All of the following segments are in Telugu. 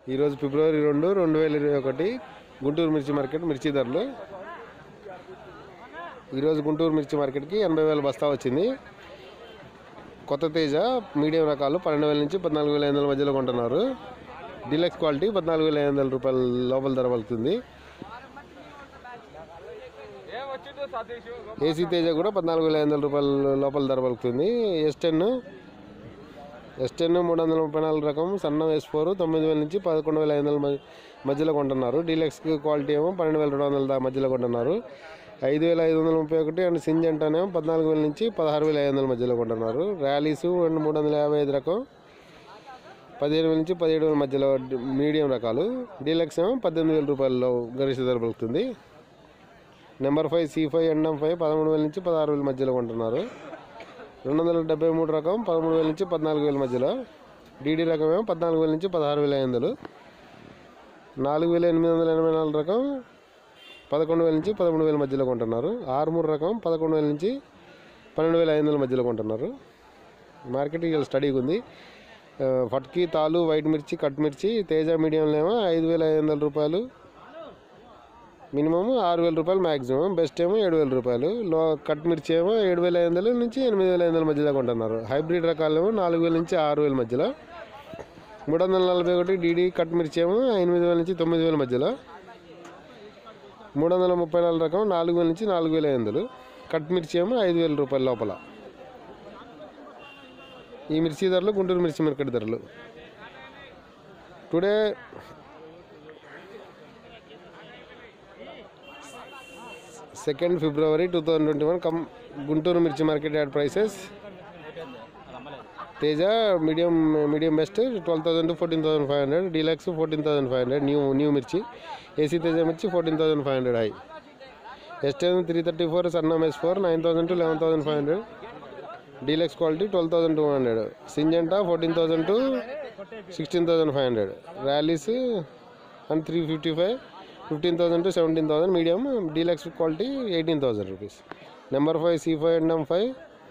ఈరోజు ఫిబ్రవరి రెండు రెండు వేల ఇరవై ఒకటి గుంటూరు మిర్చి మార్కెట్ మిర్చి ధరలు ఈరోజు గుంటూరు మిర్చి మార్కెట్కి ఎనభై వేల బస్తా వచ్చింది కొత్త తేజ మీడియం రకాలు పన్నెండు వేల నుంచి పద్నాలుగు వేల ఐదు వందల మధ్యలో కొంటున్నారు డీలక్స్ క్వాలిటీ పద్నాలుగు వేల ఐదు వందల రూపాయల లోపల ధర పలుకుతుంది ఏసీ తేజ కూడా పద్నాలుగు వేల ఐదు వందల రూపాయల లోపల ధర పలుకుతుంది ఎస్ టెన్ ఎస్ టెన్ మూడు వందల ముప్పై నాలుగు రకం సన్న ఎస్ ఫోర్ తొమ్మిది వేల నుంచి పదకొండు వేల ఐదు వందల మ- మధ్యలో కొంటున్నారు డీలక్స్ క్వాలిటీ ఏమో పన్నెండు వేల రెండు వందల దా మధ్యలో కొంటున్నారు ఐదు వేల ఐదు వందల ముప్పై ఒకటి అండ్ సింజంటానేమో పద్నాలుగు వేల నుంచి పదహారు వేల ఐదు వందల మధ్యలో కొంటున్నారు ర్యాలీస్ అండ్ మూడు వందల యాభై ఐదు రకం పదిహేను వేల నుంచి పదిహేడు వేల మధ్యలో డి- మీడియం రకాలు డీలక్స్ ఏమో పద్దెనిమిది వేల రూపాయల్లో గరిష్ట ధర పలుకుతుంది నెంబర్ ఫైవ్ సి ఫైవ్ ఎన్ఎం ఫైవ్ పదమూడు వేల నుంచి పదహారు వేల మధ్యలో కొంటున్నారు రెండు వందల డెబ్బై మూడు రకం పదమూడు వేల నుంచి పద్నాలుగు వేల మధ్యలో డీడీ రకం ఏమో పద్నాలుగు వేల నుంచి పదహారు వేల ఐదు వందలు నాలుగు వేల ఎనిమిది వందల ఎనభై నాలుగు రకం పదకొండు వేల నుంచి పదమూడు వేల మధ్యలో కొంటున్నారు ఆరుమూరు రకం పదకొండు వేల నుంచి పన్నెండు వేల ఐదు వందల మధ్యలో కొంటున్నారు మార్కెట్ ఇవాళ స్టడీగా ఉంది ఆ, ఫట్కి తాలు వైట్ మిర్చి కట్ మిర్చి తేజ మీడియంలో ఏమో ఐదు వేల ఐదు వందల రూపాయలు మినిమం ఆరు వేల రూపాయలు మ్యాక్సిమం బెస్ట్ ఏమో ఏడు వేల రూపాయలు లో కట్ మిర్చి ఏమో ఏడు వేల ఐదు వందల నుంచి ఎనిమిది వేల ఐదు వందల మధ్యలో కొంటున్నారు హైబ్రిడ్ రకాలు ఏమో నాలుగు వేల నుంచి ఆరు వేల మధ్యలో మూడు వందల నలభై ఒకటి డీడీ కట్ మిర్చి ఏమో ఎనిమిది వేల నుంచి తొమ్మిది వేల మధ్యలో మూడు వందల ముప్పై నాలుగు రకం నాలుగు వేల నుంచి నాలుగు వేల ఐదు వందలు కట్ మిర్చి ఏమో ఐదు వేల రూపాయల లోపల ఈ మిర్చి ధరలు గుంటూరు మిర్చి మార్కెట్ ధరలు today second February two thousand twenty one come Guntur mirchi market add prices Teja medium medium best twelve thousand to fourteen thousand five hundred deluxe fourteen thousand five hundred new new mirchi AC Teja mirchi fourteen thousand five hundred high S ten three thirty four సన్నం S four nine thousand to eleven thousand five hundred deluxe quality twelve thousand two hundred Syngenta fourteen thousand to sixteen thousand five hundred Rallis and three fifty five fifteen thousand to seventeen thousand medium deluxe quality eighteen thousand rupees number five C five and M five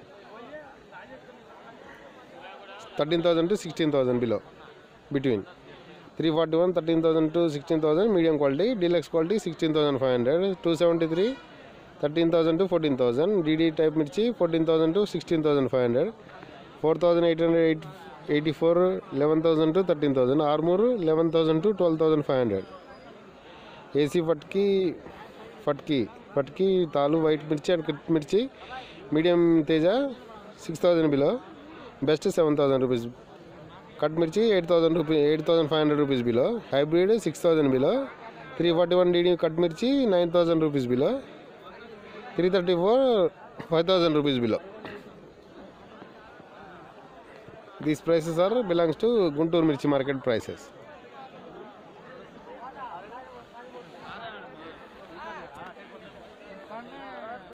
thirteen thousand to sixteen thousand below between three forty one thirteen thousand to sixteen thousand medium quality deluxe quality sixteen thousand five hundred two seventy three thirteen thousand to fourteen thousand DD type mirchi fourteen thousand to sixteen thousand five hundred four thousand eight hundred eight eighty four eleven thousand to thirteen thousand Armoor eleven thousand to twelve thousand five hundred AC Phatki Phatki Phatki tallu white mirchi and kit mirchi medium Teja six thousand below best seven thousand rupees cut mirchi eight thousand rupee eight thousand five hundred rupees below hybrid six thousand below three forty one DD cut mirchi nine thousand rupees below three thirty four five thousand rupees below these prices are belongs to Guntur mirchi market prices